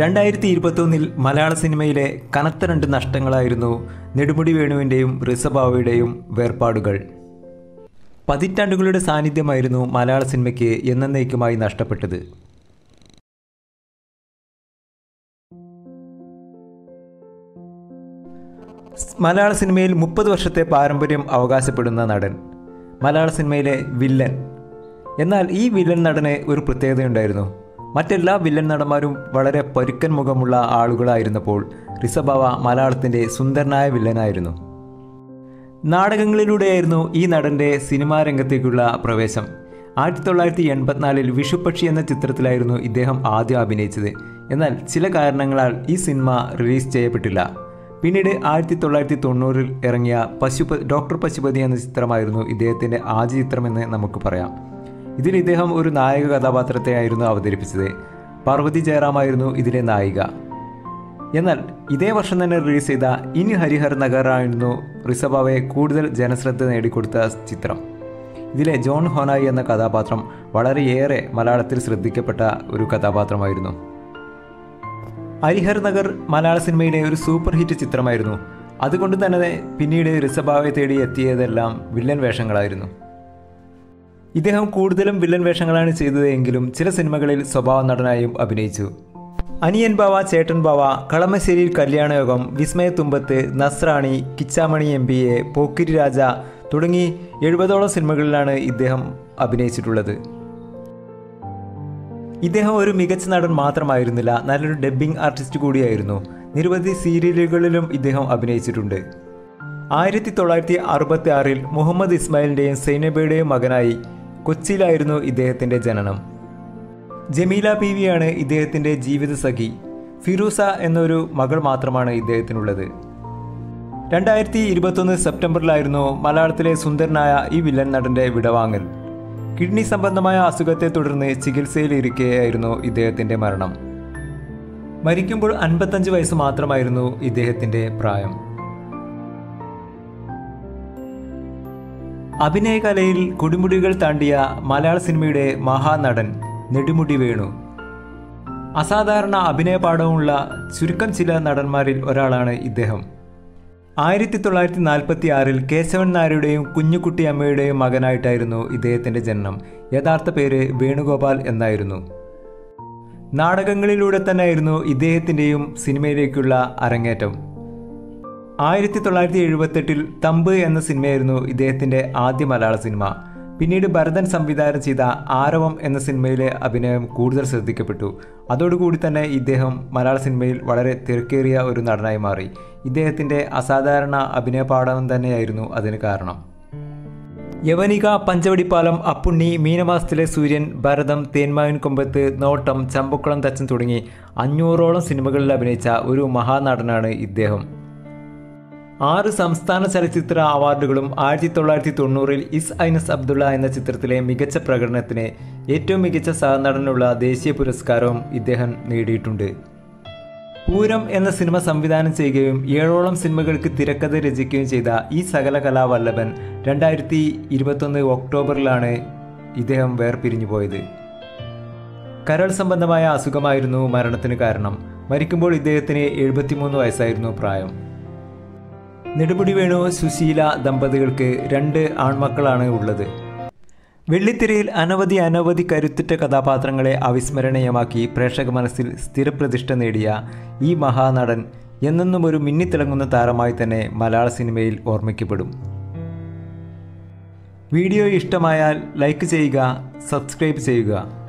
രണ്ടായിരത്തി ഇരുപത്തൊന്നിൽ മലയാള സിനിമയിലെ കനത്ത രണ്ട് നഷ്ടങ്ങളായിരുന്നു നെടുമുടി വേണുവിൻ്റെയും ഋഷഭാവയുടെയും വേർപാടുകൾ പതിറ്റാണ്ടുകളുടെ സാന്നിധ്യമായിരുന്നു മലയാള സിനിമയ്ക്ക് എന്നേക്കുമായി നഷ്ടപ്പെട്ടത് മലയാള സിനിമയിൽ മുപ്പത് വർഷത്തെ പാരമ്പര്യം അവകാശപ്പെടുന്ന നടൻ മലയാള സിനിമയിലെ വില്ലൻ എന്നാൽ ഈ വില്ലൻ നടന് ഒരു പ്രത്യേകതയുണ്ടായിരുന്നു മറ്റെല്ലാ വില്ലൻ നടന്മാരും വളരെ പരുക്കൻ മുഖമുള്ള ആളുകളായിരുന്നപ്പോൾ ഋഷഭാവ മലയാളത്തിൻ്റെ സുന്ദരനായ വില്ലനായിരുന്നു നാടകങ്ങളിലൂടെയായിരുന്നു ഈ നടൻ്റെ സിനിമാ രംഗത്തേക്കുള്ള പ്രവേശം ആയിരത്തി തൊള്ളായിരത്തി എൺപത്തിനാലിൽ വിഷുപക്ഷി എന്ന ചിത്രത്തിലായിരുന്നു ഇദ്ദേഹം ആദ്യം അഭിനയിച്ചത് എന്നാൽ ചില കാരണങ്ങളാൽ ഈ സിനിമ റിലീസ് ചെയ്യപ്പെട്ടില്ല പിന്നീട് ആയിരത്തി തൊള്ളായിരത്തി തൊണ്ണൂറിൽ ഇറങ്ങിയ പശുപ ഡോക്ടർ പശുപതി എന്ന ചിത്രമായിരുന്നു ഇദ്ദേഹത്തിൻ്റെ ആദ്യ ചിത്രമെന്ന് നമുക്ക് പറയാം ഇതിൽ ഇദ്ദേഹം ഒരു നായക കഥാപാത്രത്തെയായിരുന്നു അവതരിപ്പിച്ചത് പാർവതി ജയറാമായിരുന്നു ഇതിലെ നായിക എന്നാൽ ഇതേ വർഷം തന്നെ റിലീസ് ചെയ്ത ഇനി ഹരിഹർ നഗറായിരുന്നു ഋഷഭാവയെ കൂടുതൽ ജനശ്രദ്ധ നേടിക്കൊടുത്ത ചിത്രം ഇതിലെ ജോൺ ഹൊനായി എന്ന കഥാപാത്രം വളരെയേറെ മലയാളത്തിൽ ശ്രദ്ധിക്കപ്പെട്ട ഒരു കഥാപാത്രമായിരുന്നു ഹരിഹർ നഗർ മലയാള സിനിമയിലെ ഒരു സൂപ്പർ ഹിറ്റ് ചിത്രമായിരുന്നു അതുകൊണ്ട് തന്നെ പിന്നീട് ഋഷഭാവയെ തേടി എത്തിയതെല്ലാം വില്ലൻ വേഷങ്ങളായിരുന്നു ഇദ്ദേഹം കൂടുതലും വില്ലൻ വേഷങ്ങളാണ് ചെയ്തത് എങ്കിലും ചില സിനിമകളിൽ സ്വഭാവ നടനായും അഭിനയിച്ചു Aniyan Bava Chettan Bava Kalamasseriyil Kalyanayogam Vismayathumbathu Nasrani Kichamani M B A Pokkiri Raja തുടങ്ങി എഴുപതോളം സിനിമകളിലാണ് ഇദ്ദേഹം അഭിനയിച്ചിട്ടുള്ളത് ഇദ്ദേഹം ഒരു മികച്ച നടൻ മാത്രമായിരുന്നില്ല നല്ലൊരു ഡബ്ബിംഗ് ആർട്ടിസ്റ്റ് കൂടിയായിരുന്നു നിരവധി സീരിയലുകളിലും ഇദ്ദേഹം അഭിനയിച്ചിട്ടുണ്ട് ആയിരത്തി തൊള്ളായിരത്തി അറുപത്തി ആറിൽ മുഹമ്മദ് ഇസ്മായിലിൻ്റെയും സൈനബയുടെയും മകനായി കൊച്ചിയിലായിരുന്നു ഇദ്ദേഹത്തിൻ്റെ ജനനം ജമീല പി വിയാണ് ഇദ്ദേഹത്തിൻ്റെ ജീവിത സഖി ഫിറൂസ എന്നൊരു മകൾ മാത്രമാണ് ഇദ്ദേഹത്തിനുള്ളത് രണ്ടായിരത്തി ഇരുപത്തൊന്ന് സെപ്റ്റംബറിലായിരുന്നു മലയാളത്തിലെ സുന്ദരനായ ഈ വില്ലൻ നടൻ്റെ വിടവാങ്ങൽ കിഡ്നി സംബന്ധമായ അസുഖത്തെ തുടർന്ന് ചികിത്സയിലിരിക്കെയായിരുന്നു ഇദ്ദേഹത്തിൻ്റെ മരണം മരിക്കുമ്പോൾ അൻപത്തഞ്ച് വയസ്സ് മാത്രമായിരുന്നു ഇദ്ദേഹത്തിൻ്റെ പ്രായം അഭിനയകലയിൽ കൊടുമുടികൾ താണ്ടിയ മലയാള സിനിമയുടെ മഹാനടൻ നെടുമുടി വേണു അസാധാരണ അഭിനയ പാഠവുമുള്ള ചുരുക്കം ചില നടന്മാരിൽ ഒരാളാണ് ഇദ്ദേഹം ആയിരത്തി തൊള്ളായിരത്തി നാൽപ്പത്തി ആറിൽ കേശവൻ നായരുടെയും കുഞ്ഞുകുട്ടി അമ്മയുടെയും മകനായിട്ടായിരുന്നു ഇദ്ദേഹത്തിൻ്റെ ജനനം യഥാർത്ഥ പേര് വേണുഗോപാൽ എന്നായിരുന്നു നാടകങ്ങളിലൂടെ തന്നെയായിരുന്നു ഇദ്ദേഹത്തിൻ്റെയും സിനിമയിലേക്കുള്ള അരങ്ങേറ്റം ആയിരത്തി തൊള്ളായിരത്തി എഴുപത്തെട്ടിൽ തമ്പ് എന്ന സിനിമയായിരുന്നു ഇദ്ദേഹത്തിൻ്റെ ആദ്യ മലയാള സിനിമ പിന്നീട് ഭരതൻ സംവിധാനം ചെയ്ത ആരവം എന്ന സിനിമയിലെ അഭിനയം കൂടുതൽ ശ്രദ്ധിക്കപ്പെട്ടു അതോടുകൂടി തന്നെ ഇദ്ദേഹം മലയാള സിനിമയിൽ വളരെ തിരക്കേറിയ ഒരു നടനായി മാറി ഇദ്ദേഹത്തിൻ്റെ അസാധാരണ അഭിനയ പാഠം തന്നെയായിരുന്നു അതിന് കാരണം യവനിക പഞ്ചവടിപ്പാലം അപ്പുണ്ണി മീനമാസത്തിലെ സൂര്യൻ ഭരതം തേന്മാവിൻ കൊമ്പത്ത് നോട്ടം ചമ്പക്കുളം തച്ചൻ തുടങ്ങി അഞ്ഞൂറോളം സിനിമകളിൽ അഭിനയിച്ച ഒരു മഹാനടനാണ് ഇദ്ദേഹം ആറ് സംസ്ഥാന ചലച്ചിത്ര അവാർഡുകളും ആയിരത്തി തൊള്ളായിരത്തി തൊണ്ണൂറിൽ ഇസ് ഐനസ് അബ്ദുള്ള എന്ന ചിത്രത്തിലെ മികച്ച പ്രകടനത്തിന് ഏറ്റവും മികച്ച സഹനടനുള്ള ദേശീയ പുരസ്കാരവും ഇദ്ദേഹം നേടിയിട്ടുണ്ട് പൂരം എന്ന സിനിമ സംവിധാനം ചെയ്യുകയും ഏഴോളം സിനിമകൾക്ക് തിരക്കഥ രചിക്കുകയും ചെയ്ത ഈ സകല കലാവല്ലഭൻ രണ്ടായിരത്തി ഇരുപത്തൊന്ന് ഒക്ടോബറിലാണ് ഇദ്ദേഹം വേർപിരിഞ്ഞു പോയത് കരൾ സംബന്ധമായ അസുഖമായിരുന്നു മരണത്തിന് കാരണം മരിക്കുമ്പോൾ ഇദ്ദേഹത്തിന് എഴുപത്തിമൂന്ന് വയസ്സായിരുന്നു പ്രായം നെടുമുടി വേണു സുശീല ദമ്പതികൾക്ക് രണ്ട് ആൺമക്കളാണ് ഉള്ളത് വെള്ളിത്തിരയിൽ അനവധി അനവധി കരുത്തുറ്റ കഥാപാത്രങ്ങളെ അവിസ്മരണീയമാക്കി പ്രേക്ഷക മനസ്സിൽ സ്ഥിരപ്രതിഷ്ഠ നേടിയ ഈ മഹാനടൻ എന്നെന്നും ഒരു മിന്നിത്തിളങ്ങുന്ന താരമായി തന്നെ മലയാള സിനിമയിൽ ഓർമ്മിക്കപ്പെടും വീഡിയോ ഇഷ്ടമായാൽ ലൈക്ക് ചെയ്യുക സബ്സ്ക്രൈബ് ചെയ്യുക